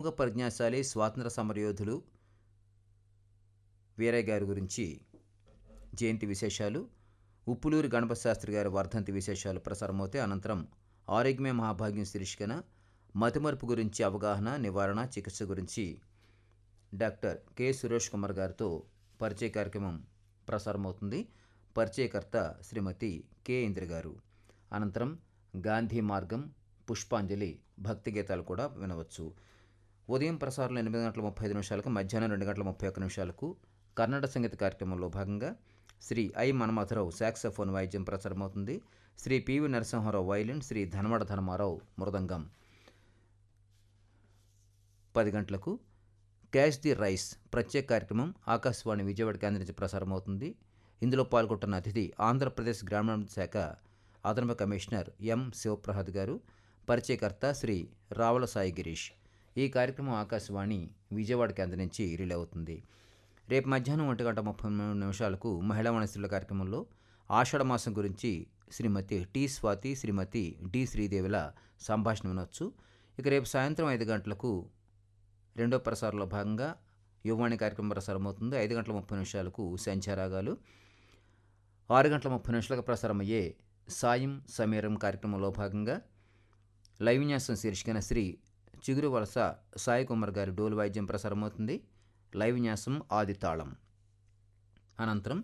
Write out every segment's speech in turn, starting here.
యోగ ప్రజ్ఞాశాలి స్వాతంత్ర సమరయోధులు వీరయ్య గారి గురించి జయంతి విశేషాలు ఉప్పులూరి గణపతి శాస్త్రి గారి వర్ధంతి విశేషాలు ప్రసారమవుతాయి అనంతరం ఆరోగ్యమే మహాభాగ్యం శీర్షికన మతిమరుపు గురించి అవగాహన నివారణ చికిత్స గురించి డాక్టర్ కె సురేష్ కుమార్ గారితో పరిచయ కార్యక్రమం ప్రసారమవుతుంది పరిచయకర్త శ్రీమతి కె ఇంద్ర గారు అనంతరం గాంధీ మార్గం పుష్పాంజలి భక్తి గీతాలు కూడా వినవచ్చు ఉదయం ప్రసారంలో ఎనిమిది గంటల ముప్పై ఐదు నిమిషాలకు మధ్యాహ్నం రెండు గంటల ముప్పై ఒక్క నిమిషాలకు కన్నడ సంగీత కార్యక్రమంలో భాగంగా శ్రీ ఐ మన్మథరావు సాక్సఫోన్ వాయిద్యం ప్రసారమవుతుంది శ్రీ పివి నరసింహారావు వైలిన్ శ్రీ ధనవడ ధర్మారావు మృదంగం పది గంటలకు క్యాష్ ది రైస్ ప్రత్యేక కార్యక్రమం ఆకాశవాణి విజయవాడ కేంద్రం నుంచి ప్రసారమవుతుంది ఇందులో పాల్గొంటున్న అతిథి ఆంధ్రప్రదేశ్ గ్రామీణ శాఖ అదనపు కమిషనర్ ఎం శివప్రసాద్ గారు పరిచయకర్త శ్రీ రావుల సాయి గిరీష్ ఈ కార్యక్రమం ఆకాశవాణి విజయవాడ కేంద్రం నుంచి రిలే అవుతుంది రేపు మధ్యాహ్నం ఒంటి గంట ముప్పై మూడు నిమిషాలకు మహిళా వనస్త్రుల కార్యక్రమంలో ఆషాఢ మాసం గురించి శ్రీమతి టి స్వాతి శ్రీమతి డి శ్రీదేవుల సంభాషణ వినొచ్చు ఇక రేపు సాయంత్రం ఐదు గంటలకు రెండో ప్రసారంలో భాగంగా యువవాణి కార్యక్రమం ప్రసారమవుతుంది ఐదు గంటల ముప్పై నిమిషాలకు సంచారాగాలు ఆరు గంటల ముప్పై నిమిషాలకు ప్రసారమయ్యే సాయం సమీరం కార్యక్రమంలో భాగంగా లైవ్ న్యాసం శీర్షికన శ్రీ చిగురు వలస సాయి కుమార్ గారి డోలు వాయిద్యం ప్రసారమవుతుంది లైవ్ న్యాసం ఆది తాళం అనంతరం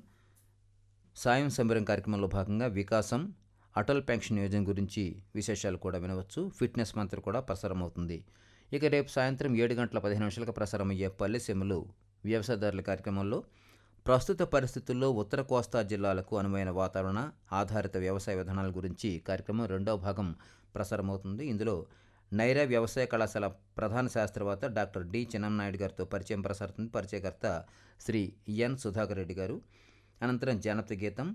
సాయం సమీరం కార్యక్రమంలో భాగంగా వికాసం అటల్ పెన్షన్ యోజన గురించి విశేషాలు కూడా వినవచ్చు ఫిట్నెస్ మంత్రి కూడా ప్రసారమవుతుంది ఇక రేపు సాయంత్రం ఏడు గంటల పదిహేను నిమిషాలకు ప్రసారమయ్యే పల్లెసీమలు వ్యవసాయదారుల కార్యక్రమంలో ప్రస్తుత పరిస్థితుల్లో ఉత్తర కోస్తా జిల్లాలకు అనువైన వాతావరణ ఆధారిత వ్యవసాయ విధానాల గురించి కార్యక్రమం రెండవ భాగం ప్రసారమవుతుంది ఇందులో నైరా వ్యవసాయ కళాశాల ప్రధాన శాస్త్రవేత్త డాక్టర్ డి చిన్నంనాయుడు గారితో పరిచయం ప్రసారుతుంది పరిచయకర్త శ్రీ ఎన్ సుధాకర్ రెడ్డి గారు అనంతరం జానపద గీతం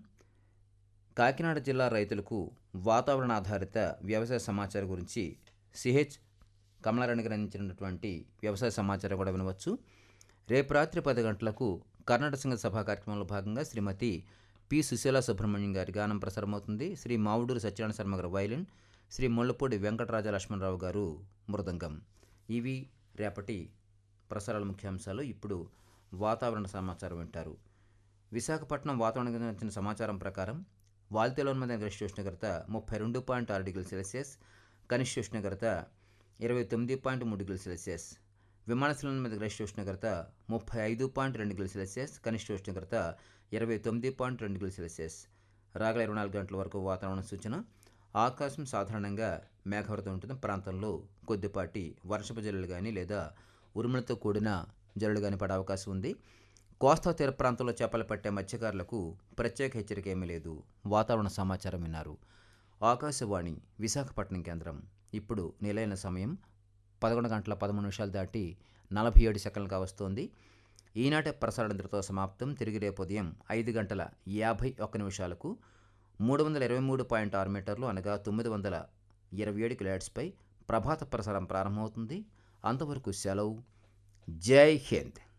కాకినాడ జిల్లా రైతులకు వాతావరణ ఆధారిత వ్యవసాయ సమాచారం గురించి సిహెచ్ కమలారాణి గారు అందించినటువంటి వ్యవసాయ సమాచారం కూడా వినవచ్చు రేపు రాత్రి పది గంటలకు కర్ణాటక సంగీత సభా కార్యక్రమంలో భాగంగా శ్రీమతి పి సుశీల సుబ్రహ్మణ్యం గారి గానం ప్రసారమవుతుంది శ్రీ మావుడూరు సత్యనారాయణ శర్మ గారు వైలిన్ శ్రీ ముళ్ళపూడి వెంకటరాజ లక్ష్మణరావు గారు మృదంగం ఇవి రేపటి ప్రసారాల ముఖ్యాంశాలు ఇప్పుడు వాతావరణ సమాచారం వింటారు విశాఖపట్నం వాతావరణ కేంద్రం ఇచ్చిన సమాచారం ప్రకారం వాల్తేలోని గరిష్ట ఉష్ణోగ్రత ముప్పై రెండు పాయింట్ ఆరు డిగ్రీల సెల్సియస్ కనిష్ట ఉష్ణోగ్రత ఇరవై తొమ్మిది పాయింట్ మూడు డిగ్రీల సెల్సియస్ విమానాశ్రయం మీద గరిష్ట ఉష్ణోగ్రత ముప్పై ఐదు పాయింట్ రెండు డిగ్రీల సెల్సియస్ కనిష్ట ఉష్ణోగ్రత ఇరవై తొమ్మిది పాయింట్ రెండు డిగ్రీల సెల్సియస్ రాగల ఇరవై నాలుగు గంటల వరకు వాతావరణ సూచన ఆకాశం సాధారణంగా మేఘావృతం ఉంటుంది ప్రాంతంలో కొద్దిపాటి వర్షపు జల్లులు కానీ లేదా ఉరుములతో కూడిన జల్లులు కానీ పడే అవకాశం ఉంది కోస్తా తీర ప్రాంతంలో చేపలు పట్టే మత్స్యకారులకు ప్రత్యేక హెచ్చరిక ఏమీ లేదు వాతావరణ సమాచారం విన్నారు ఆకాశవాణి విశాఖపట్నం కేంద్రం ఇప్పుడు నిలైన సమయం పదకొండు గంటల పదమూడు నిమిషాలు దాటి నలభై ఏడు సెకండ్లుగా వస్తోంది ఈనాటి ప్రసారణ ఇంతటితో సమాప్తం తిరిగి రేపు ఉదయం ఐదు గంటల యాభై ఒక్క నిమిషాలకు మూడు వందల ఇరవై మూడు పాయింట్ ఆరు మీటర్లు అనగా తొమ్మిది వందల ఇరవై ఏడు కిలోహెర్ట్స్పై ప్రభాత ప్రసారం ప్రారంభమవుతుంది అంతవరకు సెలవు జై హింద్